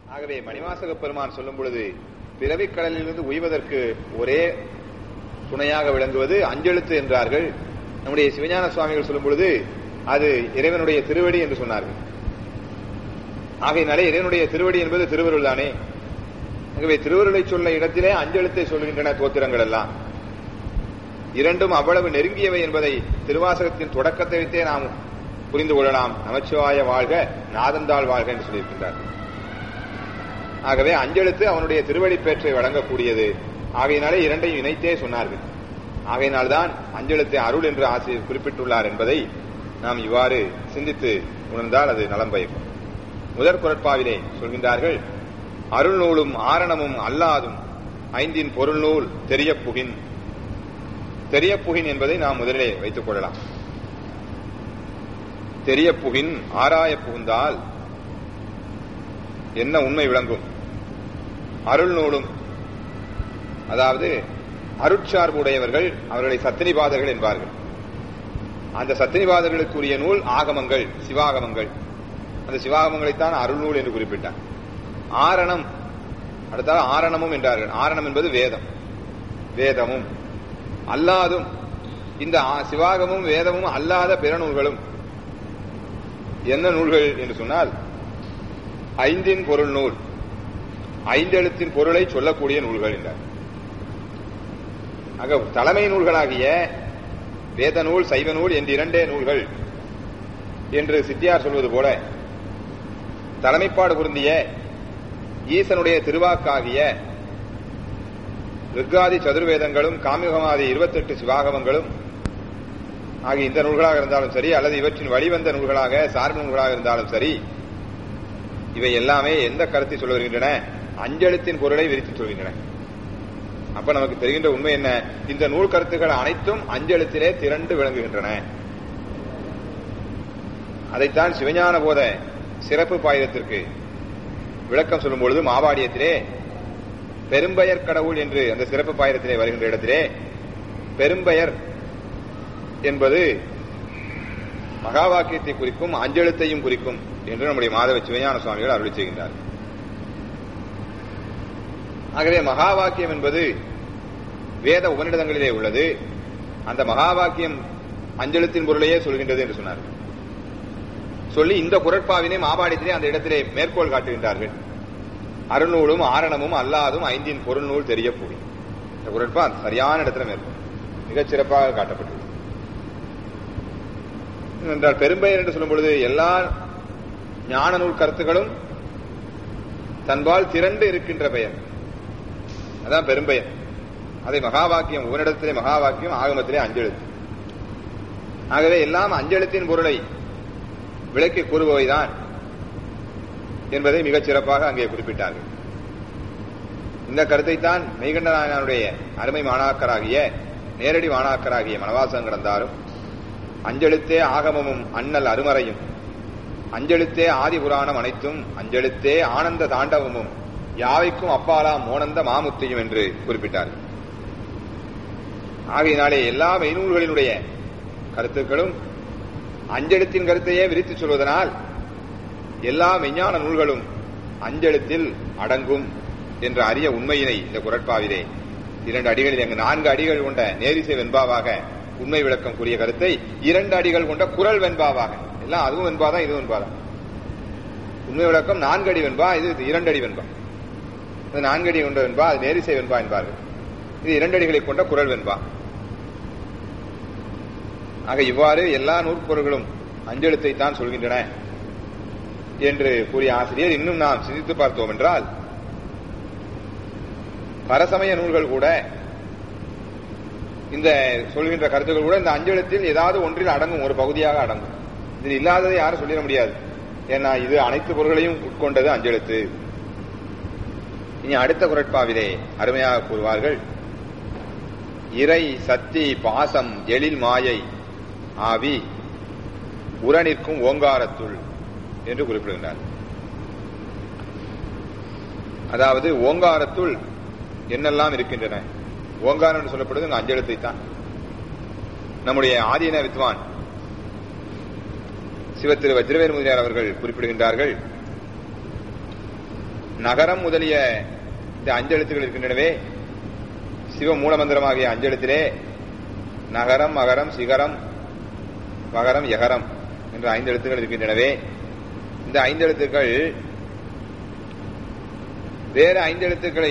ஆகவே மணிவாசக பெருமான் சொல்லும் பொழுது பிறவிக் கடலிலிருந்து உய்வதற்கு ஒரே துணையாக விளங்குவது அஞ்செழுத்து என்றார்கள் நம்முடைய சிவஞான சுவாமிகள் சொல்லும் பொழுது அது இறைவனுடைய திருவடி என்று சொன்னார்கள் ஆகையினாலே இறைவனுடைய திருவடி என்பது திருவருள் தானே ஆகவே திருவருளை சொல்ல இடத்திலே அஞ்செழுத்தை சொல்கின்றன தோத்திரங்கள் எல்லாம் இரண்டும் அவ்வளவு நெருங்கியவை என்பதை திருவாசகத்தின் தொடக்கத்தை வைத்தே நாம் புரிந்து கொள்ளலாம் நமச்சிவாய வாழ்க நாதந்தாள் வாழ்க என்று சொல்லியிருக்கின்றார் ஆகவே அஞ்செழுத்து அவனுடைய திருவடி பேற்றை வழங்கக்கூடியது ஆகையினாலே இரண்டையும் இணைத்தே சொன்னார்கள் ஆகையினால்தான் அஞ்செழுத்தை அருள் என்று ஆசிரியர் குறிப்பிட்டுள்ளார் என்பதை நாம் இவ்வாறு சிந்தித்து உணர்ந்தால் அது நலம் பயக்கும் முதற் குரட்பாவிலே சொல்கின்றார்கள் அருள் நூலும் ஆரணமும் அல்லாதும் ஐந்தின் பொருள் நூல் தெரிய புகின் தெரிய புகின் என்பதை நாம் முதலிலே வைத்துக் கொள்ளலாம் தெரிய புகின் ஆராய புகுந்தால் என்ன உண்மை விளங்கும் அருள் நூலும் அதாவது அருட்சார்புடையவர்கள் அவர்களை சத்தினிபாதர்கள் என்பார்கள் அந்த சத்தினிபாதர்களுக்குரிய நூல் ஆகமங்கள் சிவாகமங்கள் அந்த சிவாகமங்களைத்தான் அருள் நூல் என்று குறிப்பிட்டார் ஆரணம் அடுத்தால் ஆரணமும் என்றார்கள் ஆரணம் என்பது வேதம் வேதமும் அல்லாதும் இந்த சிவாகமும் வேதமும் அல்லாத பிற நூல்களும் என்ன நூல்கள் என்று சொன்னால் ஐந்தின் பொருள் நூல் ஐந்தெழுத்தின் பொருளை சொல்லக்கூடிய நூல்கள் என்றார் ஆக தலைமை நூல்களாகிய வேத நூல் சைவ நூல் என்று இரண்டே நூல்கள் என்று சித்தியார் சொல்வது போல தலைமைப்பாடு பொருந்திய ஈசனுடைய திருவாக்காகிய ரிக்காதி சதுர்வேதங்களும் காமிகமாதி இருபத்தெட்டு சிவாகமங்களும் ஆகிய இந்த நூல்களாக இருந்தாலும் சரி அல்லது இவற்றின் வழிவந்த நூல்களாக சார்பு நூல்களாக இருந்தாலும் சரி இவை எல்லாமே எந்த கருத்தை சொல்ல வருகின்றன அஞ்செழுத்தின் பொருளை விரித்து சொல்கின்றன அப்ப நமக்கு தெரிகின்ற உண்மை என்ன இந்த நூல் கருத்துக்கள் அனைத்தும் அஞ்செழுத்திலே திரண்டு விளங்குகின்றன அதைத்தான் சிவஞான போத சிறப்பு பாயிரத்திற்கு விளக்கம் சொல்லும் பொழுது மாவாடியத்திலே பெரும்பெயர் கடவுள் என்று அந்த சிறப்பு பாயிரத்திலே வருகின்ற இடத்திலே பெரும்பெயர் என்பது மகா வாக்கியத்தை குறிக்கும் அஞ்செழுத்தையும் குறிக்கும் என்று நம்முடைய மாதவ சிவஞான சுவாமிகள் அருளி செய்கின்றார் ஆகவே மகா வாக்கியம் என்பது வேத உபநிடதங்களிலே உள்ளது அந்த மகா வாக்கியம் அஞ்செழுத்தின் பொருளையே சொல்கின்றது என்று சொன்னார் சொல்லி இந்த குரட்பாவினை மாபாடியத்திலே அந்த இடத்திலே மேற்கோள் காட்டுகின்றார்கள் அருநூலும் ஆரணமும் அல்லாதும் ஐந்தின் பொருள் நூல் தெரிய போகும் இந்த குரட்பா சரியான இடத்துல மேற்கோள் மிகச் சிறப்பாக காட்டப்பட்டுள்ளது என்றால் பெரும்பெயர் என்று சொல்லும் பொழுது எல்லா ஞான நூல் கருத்துகளும் தன்பால் திரண்டு இருக்கின்ற பெயர் அதான் பெரும்பெயர் அதை மகா வாக்கியம் உவனிடத்திலே மகா வாக்கியம் ஆகமத்திலே அஞ்செழுத்து ஆகவே எல்லாம் அஞ்செழுத்தின் பொருளை விளக்கி கூறுபவைதான் என்பதை மிகச் சிறப்பாக அங்கே குறிப்பிட்டார்கள் இந்த கருத்தைத்தான் மெய்கண்ட நாயனாருடைய அருமை மாணாக்கராகிய நேரடி மாணாக்கராகிய மனவாசம் கடந்தாரும் அஞ்செழுத்தே ஆகமமும் அண்ணல் அருமறையும் அஞ்செழுத்தே ஆதி புராணம் அனைத்தும் அஞ்செழுத்தே ஆனந்த தாண்டவமும் யாவைக்கும் அப்பாலா மோனந்த மாமுத்தியும் என்று குறிப்பிட்டார்கள் ஆகையினாலே எல்லா மெய்நூல்களினுடைய கருத்துக்களும் அஞ்செழுத்தின் கருத்தையே விரித்து சொல்வதனால் எல்லா மெஞ்ஞான நூல்களும் அஞ்செழுத்தில் அடங்கும் என்ற அரிய உண்மையினை இந்த குரட்பாவிலே இரண்டு அடிகளில் அங்கு நான்கு அடிகள் கொண்ட நேரிசை வெண்பாவாக உண்மை விளக்கம் கூறிய கருத்தை இரண்டு அடிகள் கொண்ட குரல் வெண்பாவாக எல்லாம் அதுவும் வெண்பாதான் இதுவும் வெண்பாதான் உண்மை விளக்கம் நான்கு அடி வெண்பா இது இரண்டு அடி வெண்பா இது நான்கு அடி கொண்ட வெண்பா அது நேரிசை வெண்பா என்பார்கள் இது இரண்டு அடிகளை கொண்ட குரல் வெண்பா ஆக இவ்வாறு எல்லா நூற்பொருள்களும் அஞ்செழுத்தை தான் சொல்கின்றன என்று கூறிய ஆசிரியர் இன்னும் நாம் சிந்தித்து பார்த்தோம் என்றால் பரசமய நூல்கள் கூட இந்த சொல்கின்ற கருத்துக்கள் கூட இந்த அஞ்செழுத்தில் ஏதாவது ஒன்றில் அடங்கும் ஒரு பகுதியாக அடங்கும் இதில் இல்லாததை யாரும் சொல்லிட முடியாது ஏன்னா இது அனைத்து பொருள்களையும் உட்கொண்டது அஞ்செழுத்து இனி அடுத்த குரட்பாவிலே அருமையாக கூறுவார்கள் இறை சக்தி பாசம் எழில் மாயை ஆவி உரனிற்கும் ஓங்காரத்துள் என்று குறிப்பிடுகின்றார் அதாவது ஓங்காரத்துள் என்னெல்லாம் இருக்கின்றன ஓங்காரம் என்று சொல்லப்படுவது இந்த அஞ்செழுத்தை தான் நம்முடைய ஆதீன வித்வான் சிவத்திரு வஜ்ரவேல் முதலியார் அவர்கள் குறிப்பிடுகின்றார்கள் நகரம் முதலிய இந்த அஞ்செழுத்துகள் இருக்கின்றனவே சிவ மூலமந்திரமாகிய அஞ்செழுத்திலே நகரம் மகரம் சிகரம் மகரம் யகரம் என்ற ஐந்து எழுத்துக்கள் இருக்கின்றனவே இந்த ஐந்து எழுத்துக்கள் வேறு ஐந்து எழுத்துக்களை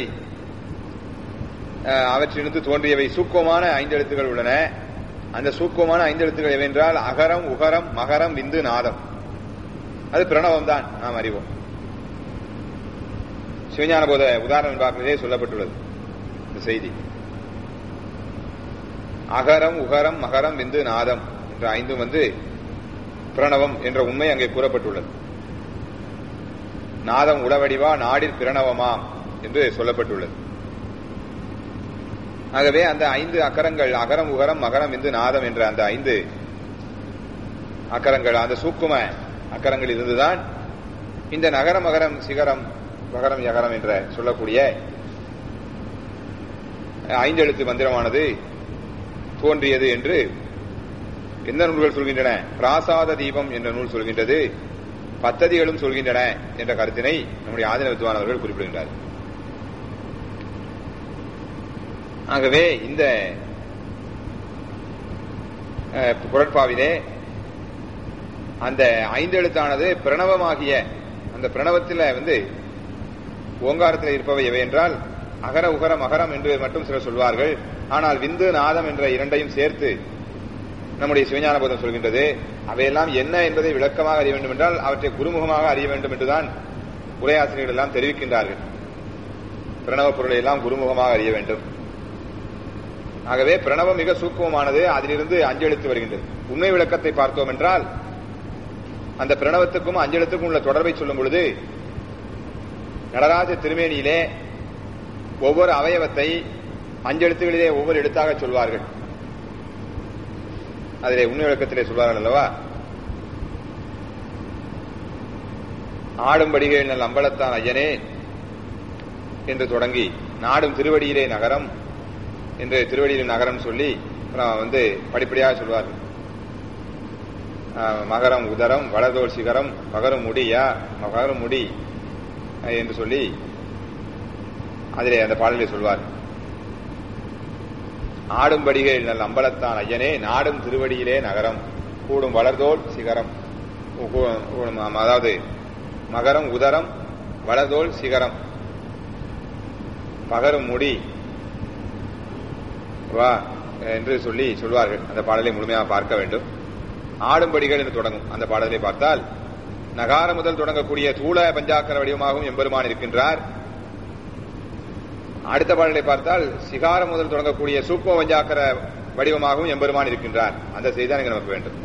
அஹ், அவற்றிலிருந்து தோன்றியவை சூக்குவமான ஐந்து எழுத்துக்கள் உள்ளன அந்த சூக்குவமான ஐந்து எழுத்துக்கள் எவென்றால் அகரம் உகரம் மகரம் விந்து நாதம் அது பிரணவம் தான் நாம் அறிவோம் சிவஞான போத உதாரணம் பார்க்கிறதே சொல்லப்பட்டுள்ளது இந்த செய்தி அகரம் உகரம் மகரம் விந்து நாதம் என்ற ஐந்தும் வந்து பிரணவம் என்ற உண்மை அங்கே கூறப்பட்டுள்ளது நாதம் உளவடிவா நாடில் பிரணவமாம் என்று சொல்லப்பட்டுள்ளது ஆகவே அந்த ஐந்து அக்கரங்கள் அகரம் உகரம் மகரம் விந்து நாதம் என்ற அந்த ஐந்து அக்கரங்கள் அந்த சூக்கும அக்கரங்கள் இருந்துதான் இந்த நகர மகரம் சிகரம் மகரம் யகரம் என்ற சொல்லக்கூடிய ஐந்தெழுத்து மந்திரமானது தோன்றியது என்று எந்த நூல்கள் சொல்கின்றன பிராசாத தீபம் என்ற நூல் சொல்கின்றது பத்ததிகளும் சொல்கின்றன என்ற கருத்தினை நம்முடைய ஆதின வித்வானவர்கள் குறிப்பிடுகின்றார் ஆகவே இந்த அஹ், குரட்பாவிலே அந்த ஐந்தெழுத்தானது பிரணவமாகிய அந்த பிரணவத்தில் வந்து ஓங்காரத்தில் இருப்பவை எவை என்றால் அகர உகர மகரம் என்று மட்டும் சிலர் சொல்வார்கள் ஆனால் விந்து நாதம் என்ற இரண்டையும் சேர்த்து நம்முடைய சிவஞான போதம் சொல்கின்றது அவையெல்லாம் என்ன என்பதை விளக்கமாக அறிய வேண்டும் என்றால் அவற்றை குருமுகமாக அறிய வேண்டும் என்றுதான் உரையாசிரியர்கள் எல்லாம் தெரிவிக்கின்றார்கள் பிரணவ பொருளை எல்லாம் குருமுகமாக அறிய வேண்டும் ஆகவே பிரணவம் மிக சூக்குமமானது அதிலிருந்து அஞ்செழுத்து வருகின்றது உண்மை விளக்கத்தை பார்த்தோம் என்றால் அந்த பிரணவத்துக்கும் அஞ்செழுத்துக்கும் உள்ள தொடர்பை சொல்லும் பொழுது நடராஜ திருமேனியிலே ஒவ்வொரு அவயவத்தை அஞ்செழுத்துகளிலே ஒவ்வொரு எழுத்தாக சொல்வார்கள் அதிலே உண்மை விளக்கத்திலே சொல்வார்கள் அல்லவா ஆடும்படிகள் நல் அம்பலத்தான் ஐயனே என்று தொடங்கி நாடும் திருவடியிலே நகரம் என்று திருவடியிலே நகரம் சொல்லி அப்புறம் வந்து படிப்படியாக சொல்வார்கள் ஆஹ், மகரம் உதரம் வளதோல் சிகரம் மகரம் முடி யா மகரம் முடி அஹ், என்று சொல்லி அதிலே அந்த பாடலை சொல்வார் ஆடும்படிகள் நல் அம்பலத்தான் ஐயனே நாடும் திருவடியிலே நகரம் கூடும் வளர்தோல் சிகரம் கூ- கூ- கூடும், ஆம், அதாவது மகரம் உதரம் வளர்தோல் சிகரம் பகரும் முடி வா என்று சொல்லி சொல்வார்கள் அந்த பாடலை முழுமையாக பார்க்க வேண்டும் ஆடும்படிகள் என்று தொடங்கும் அந்த பாடலை பார்த்தால் நகார முதல் தொடங்கக்கூடிய தூள பஞ்சாக்கர வடிவமாகவும் எம்பெருமான் இருக்கின்றார் அடுத்த பாடலை பார்த்தால் சிகாரம் முதல் தொடங்கக்கூடிய சூக்ம பஞ்சாக்கர வடிவமாகவும் எம்பெருமான் இருக்கின்றார் அந்த செய்தி தான் இங்க நமக்கு வேண்டும்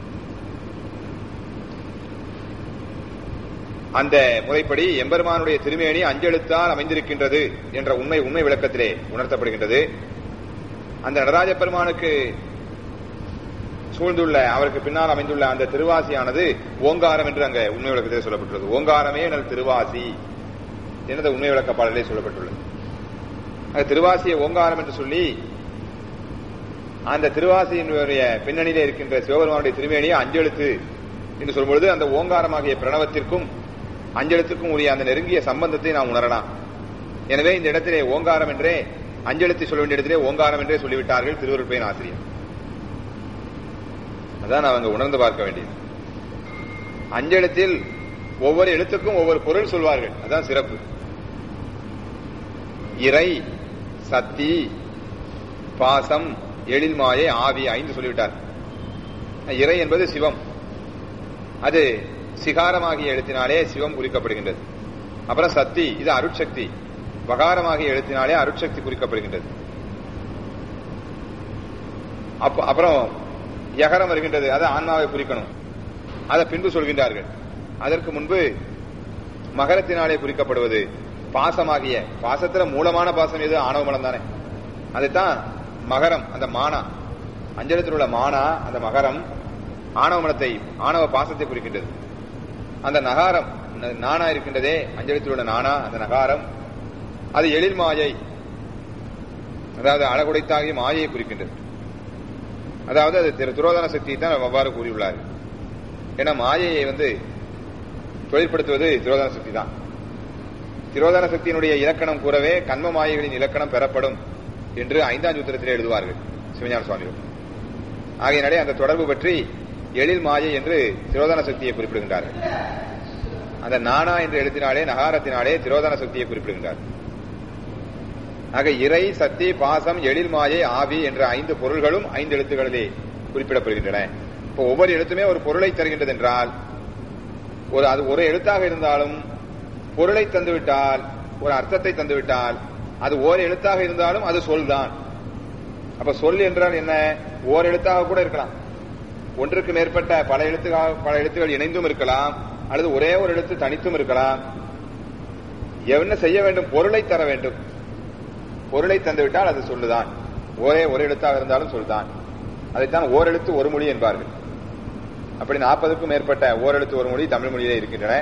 அந்த முறைப்படி எம்பெருமானுடைய திருமேனி அஞ்செழுத்தால் அமைந்திருக்கின்றது என்ற உண்மை உண்மை விளக்கத்திலே உணர்த்தப்படுகின்றது அந்த நடராஜ பெருமானுக்கு சூழ்ந்துள்ள அவருக்கு பின்னால் அமைந்துள்ள அந்த திருவாசியானது ஓங்காரம் என்று அங்க உண்மை விளக்கத்திலே சொல்லப்பட்டுள்ளது ஓங்காரமே எனது திருவாசி எனது உண்மை விளக்க பாடலே சொல்லப்பட்டுள்ளது அந்த திருவாசியை ஓங்காரம் என்று சொல்லி அந்த திருவாசியினுடைய பின்னணியிலே இருக்கின்ற சிவபெருமானுடைய திருமேனியை அஞ்செழுத்து என்று சொல்லும்பொழுது அந்த ஓங்காரமாகிய பிரணவத்திற்கும் அஞ்செழுத்துக்கும் உரிய அந்த நெருங்கிய சம்பந்தத்தை நாம் உணரலாம் எனவே இந்த இடத்திலே ஓங்காரம் என்றே அஞ்செழுத்து சொல்ல வேண்டிய இடத்திலே ஓங்காரம் என்றே சொல்லிவிட்டார்கள் திருவருட்பையின் ஆசிரியர் அதான் அவங்க உணர்ந்து பார்க்க வேண்டியது அஞ்செழுத்தில் ஒவ்வொரு எழுத்துக்கும் ஒவ்வொரு பொருள் சொல்வார்கள் அதான் சிறப்பு இறை சக்தி பாசம் எழில் மாயை ஆவி ஐந்து சொல்லிவிட்டார் இறை என்பது சிவம் அது சிகாரமாகிய எழுத்தினாலே சிவம் குறிக்கப்படுகின்றது அப்புறம் சக்தி இது அருட்சக்தி வகாரமாகிய எழுத்தினாலே அருட்சக்தி குறிக்கப்படுகின்றது அப்ப- அப்புறம் யகரம் வருகின்றது அது ஆன்மாவை குறிக்கணும் அதை பின்பு சொல்கின்றார்கள் அதற்கு முன்பு மகரத்தினாலே குறிக்கப்படுவது பாசமாகிய பாசத்துல மூலமான பாசம் எது ஆணவ மலம் தானே அதுதான் மகரம் அந்த மானா அஞ்சலத்தில் உள்ள மானா அந்த மகரம் ஆணவ மலத்தை ஆணவ பாசத்தை குறிக்கின்றது அந்த நகாரம் ந- நானா இருக்கின்றதே அஞ்சலத்தில் உள்ள நானா அந்த நகாரம் அது எழில் மாயை அதாவது அழகுடைத்தாகிய மாயையை குறிக்கின்றது அதாவது அது திரு துரோதன சக்தியை தான் அவ்வாறு கூறியுள்ளார் ஏன்னா மாயையை வந்து தொழிற்படுத்துவது துரோதன சக்தி தான் திரோதான சக்தியினுடைய இலக்கணம் கூறவே கண்ம மாயைகளின் இலக்கணம் பெறப்படும் என்று ஐந்தாம் சூத்திரத்தில் எழுதுவார்கள் சிவஞான சுவாமிகள் ஆகையினாலே அந்த தொடர்பு பற்றி எழில் மாயை என்று திரோதான சக்தியை குறிப்பிடுகின்றார்கள் அந்த நானா என்ற எழுத்தினாலே நகாரத்தினாலே திரோதான சக்தியை குறிப்பிடுகின்றார் ஆக இறை சக்தி பாசம் எழில் மாயை ஆவி என்ற ஐந்து பொருள்களும் ஐந்து எழுத்துக்களிலே குறிப்பிடப்படுகின்றன இப்போ ஒவ்வொரு எழுத்துமே ஒரு பொருளை தருகின்றது என்றால் ஒரு அது ஒரு எழுத்தாக இருந்தாலும் பொருளை தந்துவிட்டால் ஒரு அர்த்தத்தை தந்துவிட்டால் அது ஓர் எழுத்தாக இருந்தாலும் அது சொல் தான் அப்ப சொல் என்றால் என்ன ஓர் எழுத்தாக கூட இருக்கலாம் ஒன்றுக்கு மேற்பட்ட பல எழுத்துக்காக பல எழுத்துக்கள் இணைந்தும் இருக்கலாம் அல்லது ஒரே ஒரு எழுத்து தனித்தும் இருக்கலாம் என்ன செய்ய வேண்டும் பொருளை தர வேண்டும் பொருளை தந்துவிட்டால் அது சொல்லுதான் ஒரே ஒரு எழுத்தாக இருந்தாலும் சொல்லுதான் அதைத்தான் ஓரெழுத்து ஒரு மொழி என்பார்கள் அப்படி நாற்பதுக்கும் மேற்பட்ட ஓரெழுத்து ஒரு மொழி தமிழ் மொழியிலே இருக்கின்றன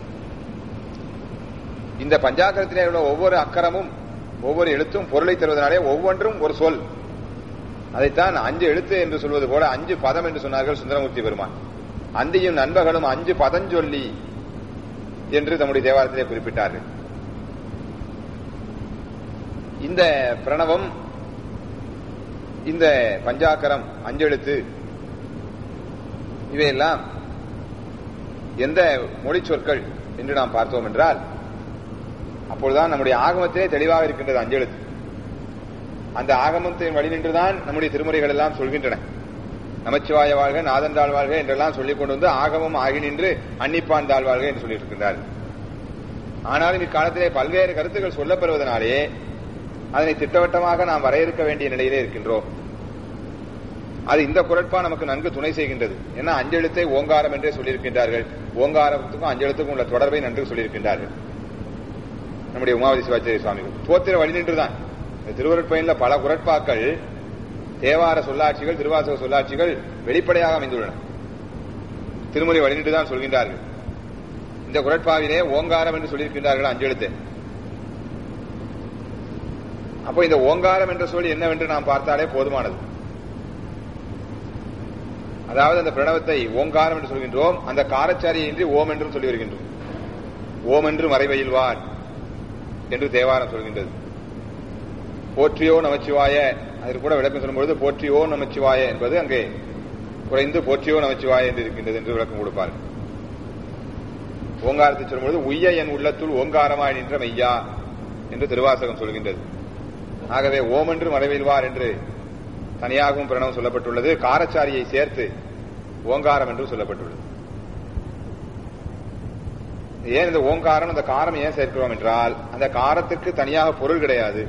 இந்த பஞ்சாக்கரத்திலே உள்ள ஒவ்வொரு அக்கரமும் ஒவ்வொரு எழுத்தும் பொருளை தருவதனாலே ஒவ்வொன்றும் ஒரு சொல் அதைத்தான் அஞ்சு எழுத்து என்று சொல்வது போல அஞ்சு பதம் என்று சொன்னார்கள் சுந்தரமூர்த்தி பெருமான் அந்தியும் நண்பர்களும் அஞ்சு பதஞ்சொல்லி என்று தம்முடைய தேவாலயத்திலே குறிப்பிட்டார்கள் இந்த பிரணவம் இந்த பஞ்சாக்கரம் அஞ்செழுத்து இவையெல்லாம் எந்த மொழி சொற்கள் என்று நாம் பார்த்தோம் என்றால் அப்பொழுதுதான் நம்முடைய ஆகமத்திலே தெளிவாக இருக்கின்றது அஞ்செழுத்து அந்த ஆகமத்தின் வழி நின்றுதான் நம்முடைய திருமுறைகள் எல்லாம் சொல்கின்றன நமச்சிவாய வாழ்க நாதந்தாள் வாழ்க என்றெல்லாம் சொல்லிக் கொண்டு வந்து ஆகமம் ஆகி நின்று அன்னிப்பான் தாழ் வாழ்க என்று சொல்லிட்டு இருக்கின்றார்கள் ஆனாலும் இக்காலத்திலே பல்வேறு கருத்துக்கள் சொல்லப்படுவதனாலே அதனை திட்டவட்டமாக நாம் வரையறுக்க வேண்டிய நிலையிலே இருக்கின்றோம் அது இந்த குரட்பா நமக்கு நன்கு துணை செய்கின்றது ஏன்னா அஞ்செழுத்தை ஓங்காரம் என்றே சொல்லியிருக்கின்றார்கள் ஓங்காரத்துக்கும் அஞ்செழுத்துக்கும் உள்ள தொடர்பை நன்கு சொல்லியிருக்கின்றார்கள் நம்முடைய உமாவதி சிவாச்சாரிய சுவாமிகள் தோத்திர வழி நின்றுதான் திருவருட்பயனில் பல குரட்பாக்கள் தேவார சொல்லாட்சிகள் திருவாசக சொல்லாட்சிகள் வெளிப்படையாக அமைந்துள்ளன திருமுறை வழிநின்றுதான் சொல்கின்றார்கள் இந்த குரட்பாவிலே ஓங்காரம் என்று சொல்லியிருக்கின்றார்கள் அஞ்செழுத்து அப்போ இந்த ஓங்காரம் என்ற சொல் என்னவென்று நாம் பார்த்தாலே போதுமானது அதாவது அந்த பிரணவத்தை ஓங்காரம் என்று சொல்கின்றோம் அந்த காரச்சாரியை இன்றி ஓம் என்றும் சொல்லி வருகின்றோம் ஓம் என்று மறைவையில்வார் என்று தேவாரம் சொல்கின்றது போற்றியோ நமச்சிவாய அதற்கு கூட விளக்கம் சொல்லும்பொழுது போற்றியோ நமச்சிவாய என்பது அங்கே குறைந்து போற்றியோ நமச்சிவாய என்று இருக்கின்றது என்று விளக்கம் கொடுப்பார்கள் ஓங்காரத்தை சொல்லும்பொழுது உய்ய என் உள்ளத்துள் ஓங்காரமாய் நின்ற மெய்யா என்று திருவாசகம் சொல்கின்றது ஆகவே ஓம் என்று மறைவில்வார் என்று தனியாகவும் பிரணவம் சொல்லப்பட்டுள்ளது காரச்சாரியை சேர்த்து ஓங்காரம் என்று சொல்லப்பட்டுள்ளது ஏன் இந்த ஓங்காரம் அந்த காரம் ஏன் சேர்க்கிறோம் என்றால் அந்த காரத்துக்கு தனியாக பொருள் கிடையாது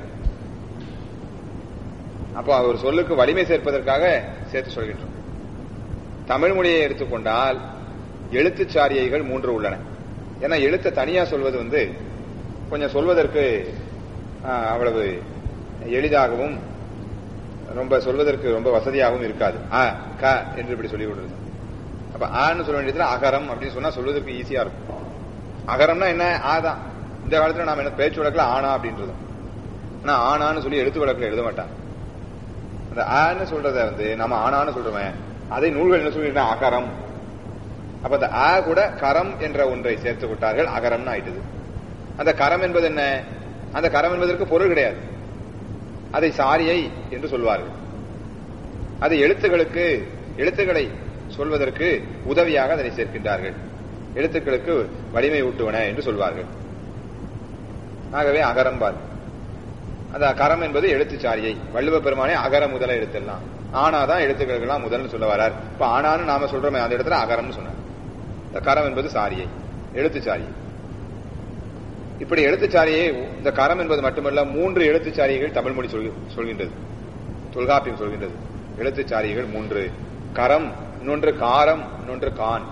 அப்போ ஒரு சொல்லுக்கு வலிமை சேர்ப்பதற்காக சேர்த்து சொல்கின்றோம் தமிழ் மொழியை எடுத்துக்கொண்டால் எழுத்துச்சாரியைகள் மூன்று உள்ளன ஏன்னா எழுத்தை தனியா சொல்வது வந்து கொஞ்சம் சொல்வதற்கு அவ்வளவு எளிதாகவும் ரொம்ப சொல்வதற்கு ரொம்ப வசதியாகவும் இருக்காது அ க என்று இப்படி சொல்லி விடுறது அப்ப ஆன்னு சொல்ல வேண்டியதுல அகரம் அப்படின்னு சொன்னா சொல்வதற்கு ஈஸியா இருக்கும் அகரம்னா என்ன ஆதான் இந்த காலத்துல நாம என்ன பேச்சு வழக்குல ஆனா அப்படின்றதும் ஆனா ஆனான்னு சொல்லி எழுத்து வழக்குல எழுத மாட்டான் அந்த ஆன்னு சொல்றத வந்து நம்ம ஆனான்னு சொல்றோமே அதை நூல்கள் என்ன சொல்லிருக்கேன் அகரம் அப்ப அந்த ஆ கூட கரம் என்ற ஒன்றை சேர்த்து விட்டார்கள் அகரம்னு ஆயிட்டது அந்த கரம் என்பது என்ன அந்த கரம் என்பதற்கு பொருள் கிடையாது அதை சாரியை என்று சொல்வார்கள் அது எழுத்துகளுக்கு எழுத்துக்களை சொல்வதற்கு உதவியாக அதனை சேர்க்கின்றார்கள் எழுத்துக்களுக்கு வலிமை ஊட்டுவன என்று சொல்வார்கள் ஆகவே அகரம் பார் அந்த கரம் என்பது எழுத்துச்சாரியை வள்ளுவ பெருமானே அகர முதல எழுத்தெல்லாம் ஆனாதான் எழுத்துக்களுக்கெல்லாம் முதல்னு சொல்ல வரார் இப்ப ஆனான்னு நாம சொல்றோமே அந்த இடத்துல அகரம்னு சொன்னார் இந்த கரம் என்பது சாரியை எழுத்துச்சாரியை இப்படி எழுத்துச்சாரியை இந்த கரம் என்பது மட்டுமல்ல மூன்று எழுத்துச்சாரிகள் தமிழ் மொழி சொல்கின்றது தொல்காப்பியம் சொல்கின்றது எழுத்துச்சாரிகள் மூன்று கரம் இன்னொன்று காரம் இன்னொன்று கான்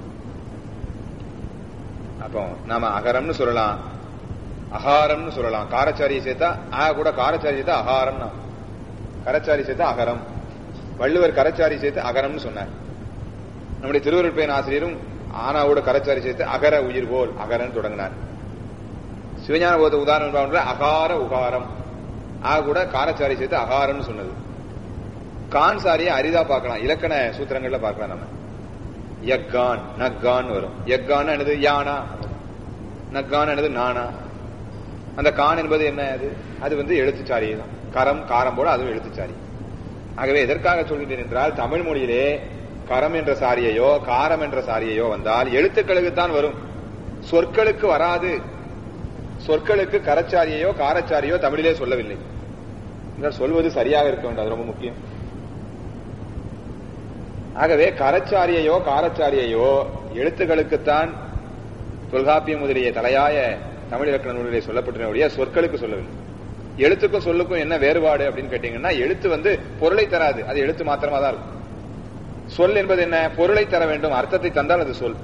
அப்போ நாம அகரம்னு சொல்லலாம் அகாரம்னு சொல்லலாம் காரச்சாரியை சேர்த்தா ஆ கூட காரச்சாரி சேர்த்தா அகாரம் கரச்சாரி சேர்த்தா அகரம் வள்ளுவர் கரச்சாரி சேர்த்து அகரம்னு சொன்னார் நம்முடைய திருவருட்பயன் ஆசிரியரும் ஆனாவோட கரச்சாரி சேர்த்து அகர உயிர் போல் அகரன்னு தொடங்கினார் சிவஞான போத உதாரணம் அகார உகாரம் ஆ கூட காரச்சாரி சேர்த்து அகாரம்னு சொன்னது கான் சாரியை அரிதா பார்க்கலாம் இலக்கண சூத்திரங்கள்ல பார்க்கலாம் நம்ம எக்கான் நக்கான் வரும் எக்கான் என்னது யானா நக்கான் என்னது நானா அந்த கான் என்பது என்ன அது அது வந்து எழுத்துச்சாரியை தான் கரம் காரம் போல அதுவும் எழுத்துச்சாரி ஆகவே எதற்காக சொல்கின்றேன் என்றால் தமிழ் மொழியிலே கரம் என்ற சாரியையோ காரம் என்ற சாரியையோ வந்தால் எழுத்துக்களுக்கு தான் வரும் சொற்களுக்கு வராது சொற்களுக்கு கரச்சாரியையோ காரச்சாரியோ தமிழிலே சொல்லவில்லை என்றால் சொல்வது சரியாக இருக்க வேண்டும் அது ரொம்ப முக்கியம் ஆகவே கரச்சாரியையோ காரச்சாரியையோ எழுத்துக்களுக்குத்தான் தொல்காப்பியம் முதலிய தலையாய தமிழ் இலக்கண நூலிலே சொல்லப்பட்டிருந்த சொற்களுக்கு சொல்லவில்லை எழுத்துக்கும் சொல்லுக்கும் என்ன வேறுபாடு அப்படின்னு கேட்டீங்கன்னா எழுத்து வந்து பொருளை தராது அது எழுத்து மாத்திரமா தான் இருக்கும் சொல் என்பது என்ன பொருளை தர வேண்டும் அர்த்தத்தை தந்தால் அது சொல்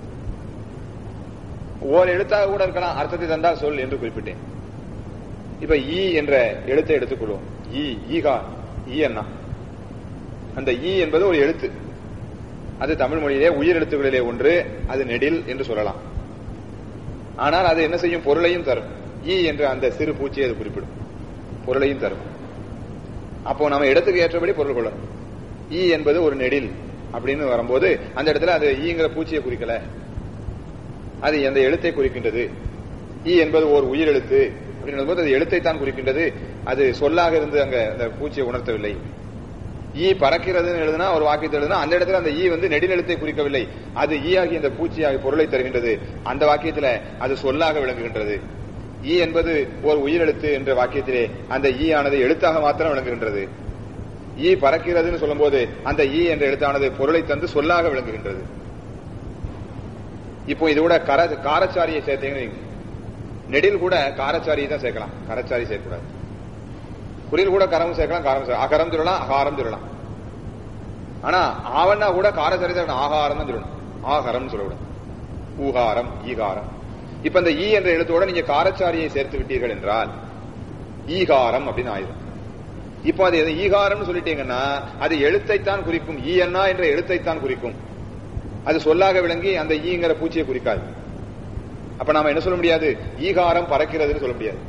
ஓர் எழுத்தாக கூட இருக்கலாம் அர்த்தத்தை தந்தால் சொல் என்று குறிப்பிட்டேன் இப்ப ஈ என்ற எழுத்தை எடுத்துக்கொள்வோம் ஈ ஈகா ஈ என்ன அந்த ஈ என்பது ஒரு எழுத்து அது தமிழ் மொழியிலே உயிர் எழுத்துக்களிலே ஒன்று அது நெடில் என்று சொல்லலாம் ஆனால் அது என்ன செய்யும் பொருளையும் தரும் ஈ என்ற அந்த சிறு பூச்சியை அது குறிப்பிடும் பொருளையும் தரும் அப்போ நம்ம இடத்துக்கு ஏற்றபடி பொருள் கொள்ளணும் ஈ என்பது ஒரு நெடில் அப்படின்னு வரும்போது அந்த இடத்துல அது ஈங்கிற பூச்சியை குறிக்கல அது அந்த எழுத்தை குறிக்கின்றது ஈ என்பது ஒரு உயிர் எழுத்து அப்படின்னு போது அது எழுத்தை தான் குறிக்கின்றது அது சொல்லாக இருந்து அங்க அந்த பூச்சியை உணர்த்தவில்லை ஈ பறக்கிறதுன்னு எழுதுனா ஒரு வாக்கியத்தை எழுதுனா அந்த இடத்துல அந்த ஈ வந்து நெடில் எழுத்தை குறிக்கவில்லை அது ஈ ஆகி அந்த பூச்சியாகி பொருளை தருகின்றது அந்த வாக்கியத்துல அது சொல்லாக விளங்குகின்றது ஈ என்பது ஒரு உயிரெழுத்து என்ற வாக்கியத்திலே அந்த ஈ ஆனது எழுத்தாக மாத்திரம் விளங்குகின்றது ஈ பறக்கிறதுன்னு சொல்லும்போது அந்த ஈ என்ற எழுத்தானது பொருளை தந்து சொல்லாக விளங்குகின்றது இப்போ இது கூட கர காரச்சாரியை சேர்த்தீங்கன்னு நெடில் கூட காரச்சாரியை தான் சேர்க்கலாம் கரச்சாரி சேர்க்கக்கூடாது குறில் கூட கரமும் சேர்க்கலாம் காரம் அகரம் சொல்லலாம் அகாரம் சொல்லலாம் ஆனா ஆவண்ணா கூட காரச்சாரி தான் ஆகாரம் தான் சொல்லணும் ஆகாரம் சொல்லக்கூடாது ஊகாரம் ஈகாரம் இப்ப இந்த ஈ என்ற எழுத்தோட நீங்க காரச்சாரியை சேர்த்து விட்டீர்கள் என்றால் ஈகாரம் அப்படின்னு ஆயிரும் இப்போ அது எது ஈகாரம்னு சொல்லிட்டீங்கன்னா அது எழுத்தைத்தான் குறிக்கும் ஈ அண்ணா என்ற எழுத்தைத்தான் குறிக்கும் அது சொல்லாக விளங்கி அந்த ஈங்கிற பூச்சியை குறிக்காது அப்ப நாம என்ன சொல்ல முடியாது ஈகாரம் பறக்கிறதுன்னு சொல்ல முடியாது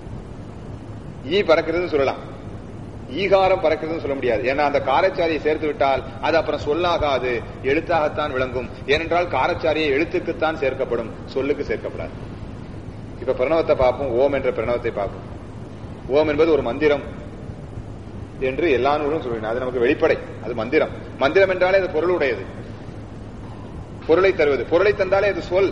ஈ பறக்கிறதுன்னு சொல்லலாம் ஈகாரம் பறக்கிறதுன்னு சொல்ல முடியாது ஏன்னா அந்த காரச்சாரியை சேர்த்து விட்டால் அது அப்புறம் சொல்லாகாது எழுத்தாகத்தான் விளங்கும் ஏனென்றால் காரச்சாரியை எழுத்துக்குத்தான் சேர்க்கப்படும் சொல்லுக்கு சேர்க்கப்படாது இப்ப பிரணவத்தை பார்ப்போம் ஓம் என்ற பிரணவத்தை பார்ப்போம் ஓம் என்பது ஒரு மந்திரம் என்று எல்லா நூலும் சொல்கிறேன் அது நமக்கு வெளிப்படை அது மந்திரம் மந்திரம் என்றாலே அது பொருள் உடையது பொருளை தருவது பொருளை தந்தாலே அது சொல்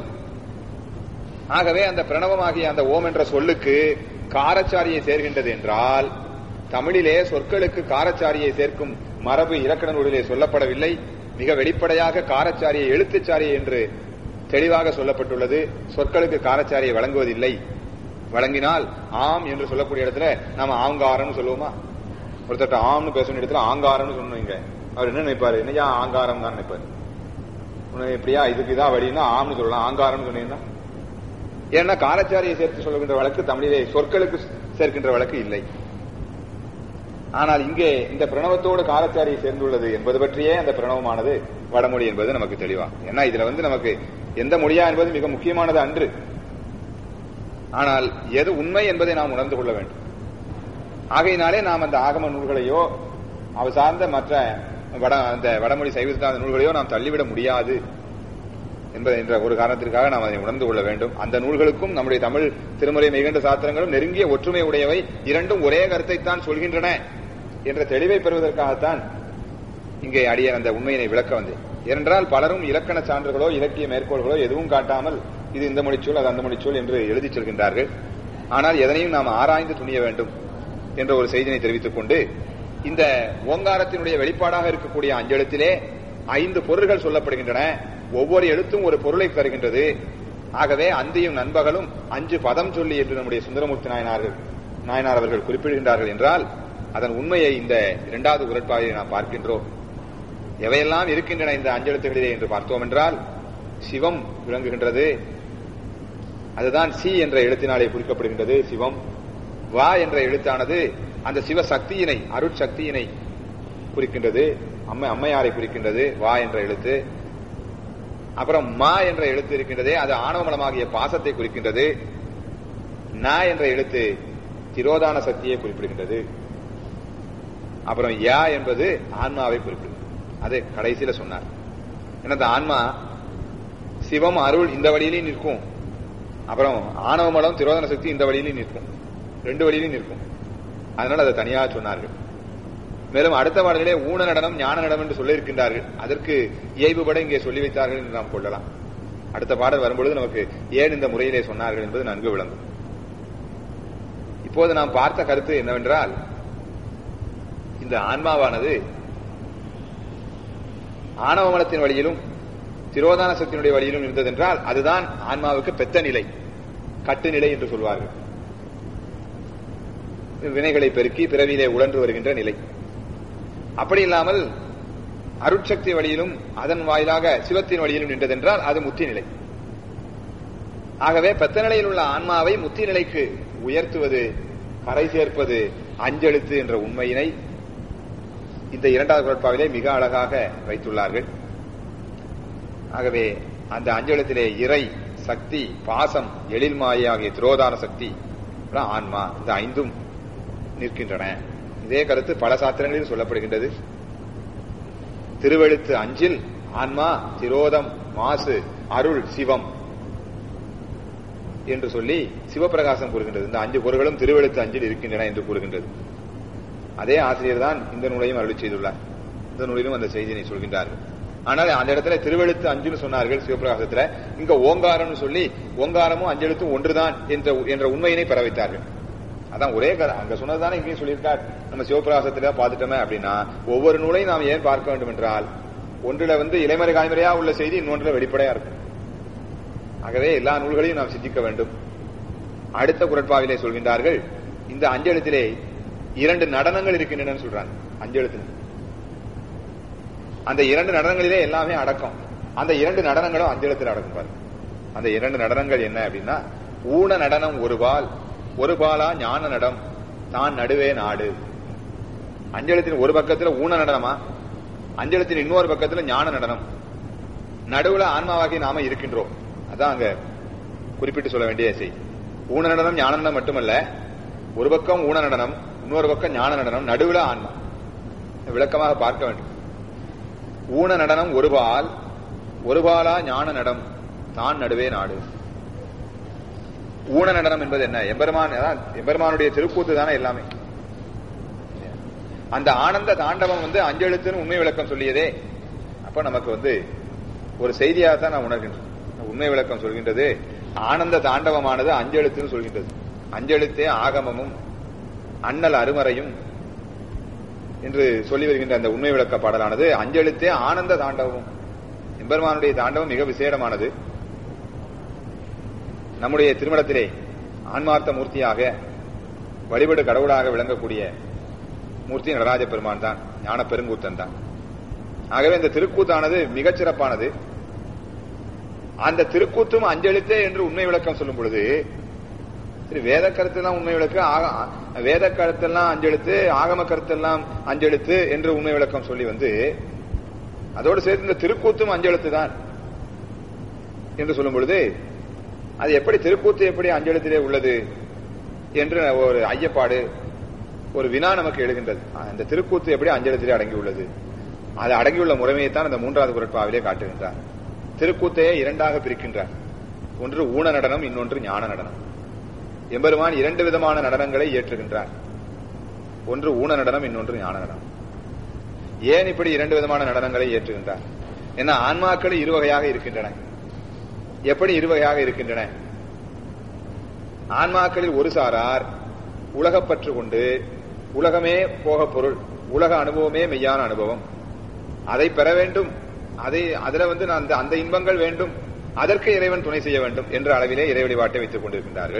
ஆகவே அந்த பிரணவமாகிய அந்த ஓம் என்ற சொல்லுக்கு காரச்சாரியை சேர்கின்றது என்றால் தமிழிலே சொற்களுக்கு காரச்சாரியை சேர்க்கும் மரபு இலக்கண நூலிலே சொல்லப்படவில்லை மிக வெளிப்படையாக காரச்சாரியை எழுத்துச்சாரியை என்று தெளிவாக சொல்லப்பட்டுள்ளது சொற்களுக்கு காரச்சாரியை வழங்குவதில்லை வழங்கினால் ஆம் என்று சொல்லக்கூடிய இடத்துல நாம ஆங்காரம்னு சொல்லுவோமா ஒருத்தட்ட ஆம்னு பேசணும் இடத்துல ஆங்காரம்னு சொன்னீங்க அவர் என்ன நினைப்பாரு என்னையா ஆங்காரம் தான் நினைப்பாரு இப்படியா இதுக்கு இதான் வழின்னா ஆம்னு சொல்லலாம் ஆங்காரம்னு சொன்னீங்கன்னா ஏன்னா காரச்சாரியை சேர்த்து சொல்லுகின்ற வழக்கு தமிழிலே சொற்களுக்கு சேர்க்கின்ற வழக்கு இல்லை ஆனால் இங்கே இந்த பிரணவத்தோடு காரச்சாரியை சேர்ந்துள்ளது என்பது பற்றியே அந்த பிரணவமானது வடமொழி என்பது நமக்கு தெளிவா ஏன்னா இதுல வந்து நமக்கு எந்த மொழியா என்பது மிக முக்கியமானது அன்று ஆனால் எது உண்மை என்பதை நாம் உணர்ந்து கொள்ள வேண்டும் ஆகையினாலே நாம் அந்த ஆகம நூல்களையோ அவ சார்ந்த மற்ற வட அந்த வடமொழி சைவ சித்தாந்த நூல்களையோ நாம் தள்ளிவிட முடியாது என்பதை என்ற ஒரு காரணத்திற்காக நாம் அதை உணர்ந்து கொள்ள வேண்டும் அந்த நூல்களுக்கும் நம்முடைய தமிழ் திருமுறை மிகண்ட சாத்திரங்களும் நெருங்கிய ஒற்றுமை உடையவை இரண்டும் ஒரே கருத்தைத்தான் சொல்கின்றன என்ற தெளிவை பெறுவதற்காகத்தான் இங்கே அடிய அந்த உண்மையினை விளக்க வந்தேன் ஏனென்றால் பலரும் இலக்கண சான்றுகளோ இலக்கிய மேற்கோள்களோ எதுவும் காட்டாமல் இது இந்த மொழிச்சொல் அது அந்த மொழிச்சொல் என்று எழுதிச் செல்கின்றார்கள் ஆனால் எதனையும் நாம் ஆராய்ந்து துணிய வேண்டும் என்ற ஒரு செய்தினை தெரிவித்துக் கொண்டு இந்த ஓங்காரத்தினுடைய வெளிப்பாடாக இருக்கக்கூடிய அஞ்செழுத்திலே ஐந்து பொருள்கள் சொல்லப்படுகின்றன ஒவ்வொரு எழுத்தும் ஒரு பொருளை தருகின்றது ஆகவே அந்தியும் நண்பகலும் அஞ்சு பதம் சொல்லி என்று நம்முடைய சுந்தரமூர்த்தி நாயனார்கள் நாயனார் அவர்கள் குறிப்பிடுகின்றார்கள் என்றால் அதன் உண்மையை இந்த இரண்டாவது உரட்பாயை நாம் பார்க்கின்றோம் எவையெல்லாம் இருக்கின்றன இந்த அஞ்செழுத்துகளிலே என்று பார்த்தோம் என்றால் சிவம் விளங்குகின்றது அதுதான் சி என்ற எழுத்தினாலே குறிக்கப்படுகின்றது சிவம் வா என்ற எழுத்தானது அந்த சிவ சக்தியினை அருட்சக்தியினை குறிக்கின்றது அம்மை அம்மையாரை குறிக்கின்றது வா என்ற எழுத்து அப்புறம் மா என்ற எழுத்து இருக்கின்றதே அது ஆணவமலமாகிய பாசத்தை குறிக்கின்றது ந என்ற எழுத்து திரோதான சக்தியை குறிப்பிடுகின்றது அப்புறம் யா என்பது ஆன்மாவை குறிப்பிடுகிறது அது கடைசியில சொன்னார் ஏன்னா அந்த ஆன்மா சிவம் அருள் இந்த வழியிலையும் நிற்கும் அப்புறம் ஆணவ மலம் திரோதன சக்தி இந்த வழியிலும் நிற்கும் ரெண்டு வழியிலும் நிற்கும் அதனால அதை தனியாக சொன்னார்கள் மேலும் அடுத்த பாடலிலே ஊன நடனம் ஞான நடனம் என்று சொல்லி இருக்கின்றார்கள் அதற்கு இயல்புபட இங்கே சொல்லி வைத்தார்கள் என்று நாம் கொள்ளலாம் அடுத்த பாடல் வரும்பொழுது நமக்கு ஏன் இந்த முறையிலே சொன்னார்கள் என்பது நன்கு விளங்கும் இப்போது நாம் பார்த்த கருத்து என்னவென்றால் இந்த ஆன்மாவானது ஆணவ மலத்தின் வழியிலும் திரோதான சக்தியினுடைய வழியிலும் இருந்ததென்றால் அதுதான் ஆன்மாவுக்கு பெத்த நிலை கட்டு நிலை என்று சொல்வார்கள் வினைகளை பெருக்கி பிறவியிலே உழன்று வருகின்ற நிலை அப்படி இல்லாமல் அருட்சக்தி வழியிலும் அதன் வாயிலாக சிவத்தின் வழியிலும் நின்றதென்றால் அது முத்தி நிலை ஆகவே பெத்த நிலையில் உள்ள ஆன்மாவை முத்தி நிலைக்கு உயர்த்துவது கரை சேர்ப்பது அஞ்செழுத்து என்ற உண்மையினை இந்த இரண்டாவது குரட்பாவிலே மிக அழகாக வைத்துள்ளார்கள் ஆகவே அந்த அஞ்செழுத்திலே இறை சக்தி பாசம் எழில் மாயை ஆகிய திரோதான சக்தி ஆன்மா இந்த ஐந்தும் நிற்கின்றன இதே கருத்து பல சாத்திரங்களில் சொல்லப்படுகின்றது திருவெழுத்து அஞ்சில் ஆன்மா திரோதம் மாசு அருள் சிவம் என்று சொல்லி சிவபிரகாசம் கூறுகின்றது இந்த அஞ்சு பொருள்களும் திருவெழுத்து அஞ்சில் இருக்கின்றன என்று கூறுகின்றது அதே ஆசிரியர் தான் இந்த நூலையும் அருளி செய்துள்ளார் இந்த நூலிலும் அந்த செய்தியை சொல்கின்றார்கள் ஆனால் அந்த இடத்துல திருவெழுத்து அஞ்சுன்னு சொன்னார்கள் சிவபிரகாசத்துல இங்க ஓங்காரம்னு சொல்லி ஓங்காரமும் அஞ்செழுத்தும் ஒன்றுதான் என்ற என்ற உண்மையினை பெற வைத்தார்கள் அதான் ஒரே கதை அங்க சொன்னதுதானே இங்கேயும் சொல்லியிருக்கார் நம்ம சிவபிரகாசத்துல பார்த்துட்டோமே அப்படின்னா ஒவ்வொரு நூலையும் நாம் ஏன் பார்க்க வேண்டும் என்றால் ஒன்றுல வந்து இலைமறை காய்மறையா உள்ள செய்தி இன்னொன்றுல வெளிப்படையா இருக்கும் ஆகவே எல்லா நூல்களையும் நாம் சிந்திக்க வேண்டும் அடுத்த குரட்பாவிலே சொல்கின்றார்கள் இந்த அஞ்செழுத்திலே இரண்டு நடனங்கள் இருக்கின்றன சொல்றாங்க அஞ்செழுத்து அந்த இரண்டு நடனங்களிலே எல்லாமே அடக்கம் அந்த இரண்டு நடனங்களும் அஞ்செழுத்தில் அடக்கும் பாருங்க அந்த இரண்டு நடனங்கள் என்ன அப்படின்னா ஊன நடனம் ஒரு பால் ஒரு பாலா ஞான நடம் தான் நடுவே நாடு அஞ்சலத்தின் ஒரு பக்கத்துல ஊன நடனமா அஞ்சலத்தின் இன்னொரு பக்கத்துல ஞான நடனம் நடுவுல ஆன்மாவாகி நாம இருக்கின்றோம் அதான் அங்க குறிப்பிட்டு சொல்ல வேண்டிய செய்தி ஊன நடனம் ஞான நடனம் மட்டுமல்ல ஒரு பக்கம் ஊன நடனம் இன்னொரு பக்கம் ஞான நடனம் நடுவுல ஆன்மா விளக்கமாக பார்க்க வேண்டும் ஊன நடனம் ஒரு பால் ஒரு பாலா ஞான நடம் தான் நடுவே நாடு ஊன நடனம் என்பது என்ன எம்பெருமான் எம்பெருமானுடைய திருக்கூத்து தானே எல்லாமே அந்த ஆனந்த தாண்டவம் வந்து அஞ்செழுத்துன்னு உண்மை விளக்கம் சொல்லியதே அப்ப நமக்கு வந்து ஒரு செய்தியாக தான் நான் உணர்கின்றேன் உண்மை விளக்கம் சொல்கின்றது ஆனந்த தாண்டவமானது அஞ்செழுத்துன்னு சொல்கின்றது அஞ்செழுத்தே ஆகமமும் அண்ணல் அருமறையும் என்று சொல்லி வருகின்ற அந்த உண்மை விளக்க பாடலானது அஞ்செழுத்தே ஆனந்த தாண்டவம் எம்பெருமானுடைய தாண்டவம் மிக விசேடமானது நம்முடைய திருமணத்திலே ஆன்மார்த்த மூர்த்தியாக வழிபடு கடவுளாக விளங்கக்கூடிய மூர்த்தி நடராஜ பெருமான் தான் ஞான பெருங்கூத்தன் தான் ஆகவே இந்த திருக்கூத்தானது மிகச் சிறப்பானது அந்த திருக்கூத்தும் அஞ்செழுத்தே என்று உண்மை விளக்கம் சொல்லும் பொழுது சரி வேத கருத்தெல்லாம் உண்மை விளக்கு வேத கருத்தெல்லாம் அஞ்செழுத்து ஆகம கருத்தெல்லாம் அஞ்செழுத்து என்று உண்மை விளக்கம் சொல்லி வந்து அதோடு சேர்த்து இந்த திருக்கூத்தும் அஞ்செழுத்து தான் என்று சொல்லும் பொழுது அது எப்படி திருக்கூத்து எப்படி அஞ்செழுத்திலே உள்ளது என்று ஒரு ஐயப்பாடு ஒரு வினா நமக்கு எழுகின்றது அந்த திருக்கூத்து எப்படி அஞ்செழுத்திலே அடங்கி உள்ளது அது அடங்கியுள்ள முறைமையை தான் அந்த மூன்றாவது குரட்பாவிலே காட்டுகின்றார் திருக்கூத்தையே இரண்டாக பிரிக்கின்றார் ஒன்று ஊன நடனம் இன்னொன்று ஞான நடனம் எம்பெருமான் இரண்டு விதமான நடனங்களை ஏற்றுகின்றார் ஒன்று ஊன நடனம் இன்னொன்று ஞான நடனம் ஏன் இப்படி இரண்டு விதமான நடனங்களை ஏற்றுகின்றார் ஏன்னா ஆன்மாக்கள் இருவகையாக இருக்கின்றன எப்படி இருவகையாக இருக்கின்றன ஆன்மாக்களில் ஒரு சாரார் உலகப்பற்று கொண்டு உலகமே போக பொருள் உலக அனுபவமே மெய்யான அனுபவம் அதை பெற வேண்டும் அதை அதுல வந்து அந்த அந்த இன்பங்கள் வேண்டும் அதற்கு இறைவன் துணை செய்ய வேண்டும் என்ற அளவிலே இறை வழிபாட்டை வைத்துக் கொண்டிருக்கின்றார்கள்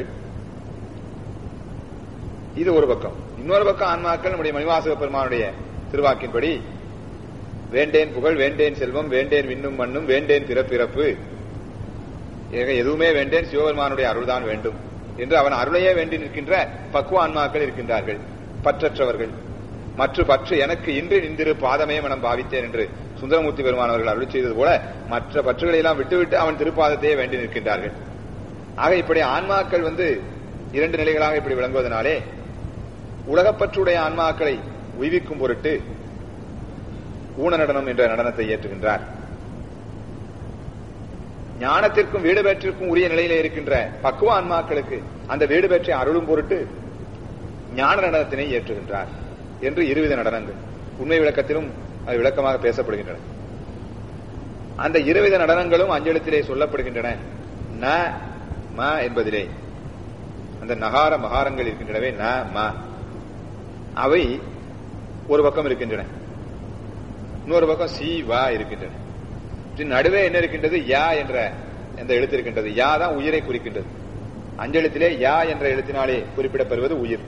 இது ஒரு பக்கம் இன்னொரு பக்கம் ஆன்மாக்கள் நம்முடைய மணிவாசக பெருமானுடைய திருவாக்கின்படி வேண்டேன் புகழ் வேண்டேன் செல்வம் வேண்டேன் விண்ணும் மண்ணும் வேண்டேன் பிறப்பிறப்பு எதுவுமே வேண்டேன் சிவபெருமானுடைய அருள்தான் வேண்டும் என்று அவன் அருளையே வேண்டி நிற்கின்ற பக்குவ ஆன்மாக்கள் இருக்கின்றார்கள் பற்றற்றவர்கள் மற்ற பற்று எனக்கு இன்று நின்றிரு பாதமே மனம் பாவித்தேன் என்று சுந்தரமூர்த்தி பெருமான் அவர்கள் அருள் செய்தது போல மற்ற பற்றுகளை எல்லாம் விட்டுவிட்டு அவன் திருப்பாதத்தையே வேண்டி நிற்கின்றார்கள் ஆக இப்படி ஆன்மாக்கள் வந்து இரண்டு நிலைகளாக இப்படி விளங்குவதனாலே உலகப்பற்றுடைய ஆன்மாக்களை உய்விக்கும் பொருட்டு ஊன நடனம் என்ற நடனத்தை ஏற்றுகின்றார் ஞானத்திற்கும் வீடு பெற்றிற்கும் உரிய நிலையில இருக்கின்ற பக்குவ ஆன்மாக்களுக்கு அந்த வீடு பெற்றை அருளும் பொருட்டு ஞான நடனத்தினை ஏற்றுகின்றார் என்று இருவித நடனங்கள் உண்மை விளக்கத்திலும் அது விளக்கமாக பேசப்படுகின்றன அந்த இருவித நடனங்களும் அஞ்செழுத்திலே சொல்லப்படுகின்றன ந ம என்பதிலே அந்த நகார மகாரங்கள் இருக்கின்றனவே ந ம அவை ஒரு பக்கம் இருக்கின்றன இன்னொரு பக்கம் சி வா இருக்கின்றன இதன் நடுவே என்ன இருக்கின்றது யா என்ற அந்த எழுத்து இருக்கின்றது யா தான் உயிரை குறிக்கின்றது அஞ்செழுத்திலே யா என்ற எழுத்தினாலே குறிப்பிடப்படுவது உயிர்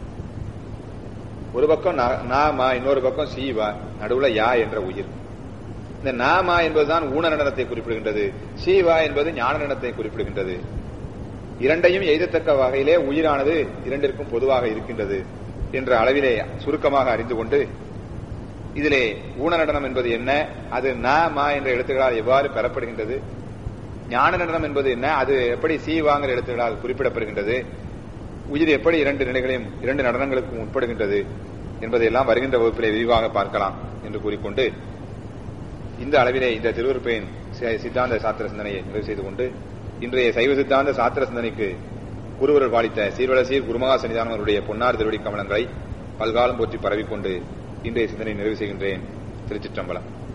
ஒரு பக்கம் ந- நா மா இன்னொரு பக்கம் சி வா நடுவுல யா என்ற உயிர் இந்த நாமா என்பதுதான் ஊன நடனத்தை குறிப்பிடுகின்றது சீவா என்பது ஞான நடனத்தை குறிப்பிடுகின்றது இரண்டையும் எய்தத்தக்க வகையிலே உயிரானது இரண்டிற்கும் பொதுவாக இருக்கின்றது என்ற அளவிலே சுருக்கமாக அறிந்து கொண்டு இதிலே ஊன நடனம் என்பது என்ன அது ந மா என்ற எழுத்துக்களால் எவ்வாறு பெறப்படுகின்றது ஞான நடனம் என்பது என்ன அது எப்படி சீவாங்கிற எழுத்துக்களால் குறிப்பிடப்படுகின்றது உயிர் எப்படி இரண்டு நிலைகளையும் இரண்டு நடனங்களுக்கும் உட்படுகின்றது என்பதையெல்லாம் வருகின்ற வகுப்பிலே விரிவாக பார்க்கலாம் என்று கூறிக்கொண்டு இந்த அளவிலே இந்த திருவருப்பையின் சி- சித்தாந்த சாத்திர சிந்தனையை நிறைவு செய்து கொண்டு இன்றைய சைவ சித்தாந்த சாத்திர சிந்தனைக்கு குருவர்கள் பாலித்த சீர்வலசீர் குருமகா சன்னிதானவருடைய பொன்னார் திருவடி கமலங்களை பல்காலம் போற்றி பரவிக்கொண்டு இன்றைய சிந்தனை நிறைவு செய்கின்றேன் திருச்சிற்றம்பலம்